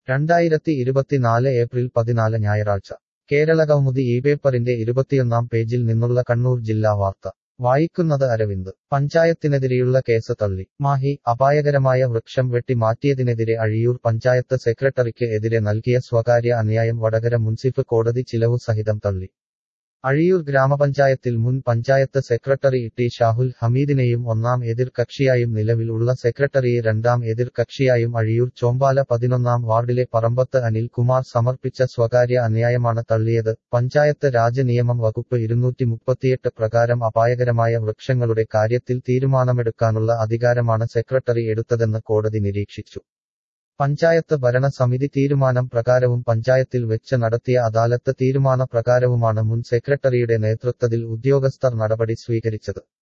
രണ്ടായിരത്തി ഇരുപത്തിനാല് ഏപ്രിൽ പതിനാല് ഞായറാഴ്ച കേരള കൗമുദി ഈ പേപ്പറിന്റെ ഇരുപത്തിയൊന്നാം പേജിൽ നിന്നുള്ള കണ്ണൂർ ജില്ലാ വാർത്ത വായിക്കുന്നത് അരവിന്ദ് പഞ്ചായത്തിനെതിരെയുള്ള കേസ് തള്ളി മാഹി അപായകരമായ വൃക്ഷം വെട്ടി മാറ്റിയതിനെതിരെ അഴിയൂർ പഞ്ചായത്ത് സെക്രട്ടറിക്ക് എതിരെ നൽകിയ സ്വകാര്യ അന്യായം വടകര മുൻസിഫ് കോടതി ചിലവു സഹിതം തള്ളി അഴിയൂർ ഗ്രാമപഞ്ചായത്തിൽ മുൻ പഞ്ചായത്ത് സെക്രട്ടറി ടി ഷാഹുൽ ഹമീദിനെയും ഒന്നാം എതിർകക്ഷിയായും നിലവിൽ ഉള്ള സെക്രട്ടറിയെ രണ്ടാം എതിർകക്ഷിയായും അഴിയൂർ ചോമ്പാല പതിനൊന്നാം വാർഡിലെ പറമ്പത്ത് അനിൽ കുമാർ സമർപ്പിച്ച സ്വകാര്യ അന്യായമാണ് തള്ളിയത് പഞ്ചായത്ത് രാജ് നിയമം വകുപ്പ് ഇരുന്നൂറ്റി മുപ്പത്തിയെട്ട് പ്രകാരം അപായകരമായ വൃക്ഷങ്ങളുടെ കാര്യത്തിൽ തീരുമാനമെടുക്കാനുള്ള അധികാരമാണ് സെക്രട്ടറി എടുത്തതെന്ന് കോടതി നിരീക്ഷിച്ചു പഞ്ചായത്ത് ഭരണസമിതി തീരുമാനം പ്രകാരവും പഞ്ചായത്തിൽ വെച്ച് നടത്തിയ അദാലത്ത് തീരുമാന പ്രകാരവുമാണ് മുൻ സെക്രട്ടറിയുടെ നേതൃത്വത്തിൽ ഉദ്യോഗസ്ഥർ നടപടി സ്വീകരിച്ചത്